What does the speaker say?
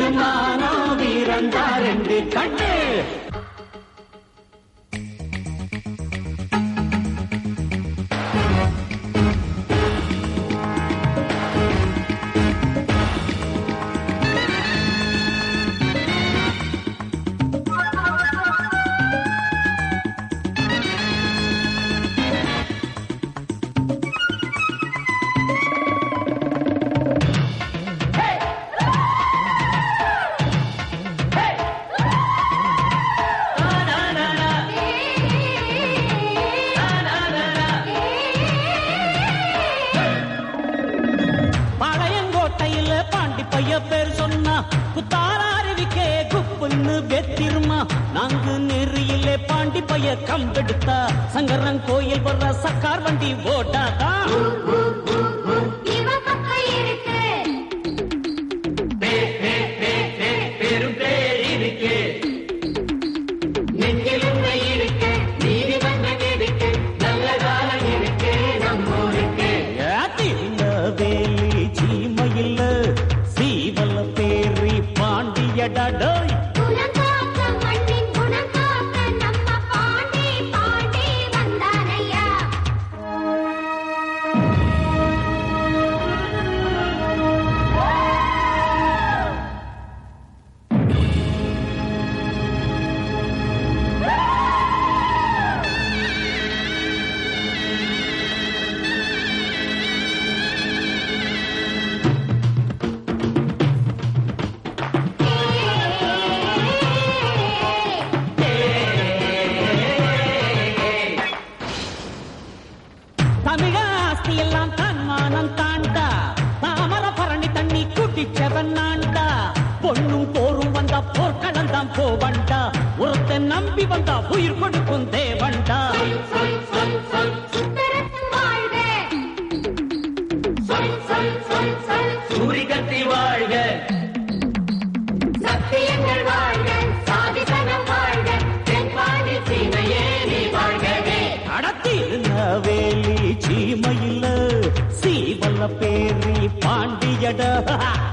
மானோ வீரந்தா ரெண்டு கண்ணு பழையங்கோட்டையில பாண்டி பைய பேர் சொன்னா குத்தாரருவிக்கே குப்புன்னு வெத்திருமா நாங்கு நெறியிலே பாண்டி பைய கம்பெடுத்தா சங்கரன் கோயில் வர்ற சக்கார் வண்டி ஓட்டாதா இவ பக்கம் இருக்கு பெரும் பேர் இருக்கு நெஞ்சில் உண்மை இருக்கு நீதிமன்றம் இருக்கு நல்ல காலம் இருக்கு நம்மூருக்கு வேலி சீமையில் சீவல பேரி பாண்டியடடோய் குலம் காக்க மண்ணின் குணம் காக்க நம்ம பாண்டி பாண்டி வந்தாரையா தமிழ ஆஸ்தி எல்லாம் தன்மானம் தாண்டா தாமர பரணி தண்ணி குட்டிச்சவன் நாண்டா பொண்ணும் போரும் வந்தா போர்க்களம் தான் போவண்டா ஒருத்தன் நம்பி வந்தா உயிர் கொடுக்கும் தேவண்டா சுத்தரத்து வாழ்க சூரிகத்தி வாழ்க சத்தியங்கள் வாழ்க சாதிசனம் வாழ்க தென்பாண்டி சீமையே நீ வாழ்கவே அடத்தி வேலி சீமையில் சீவல பேரி பாண்டியட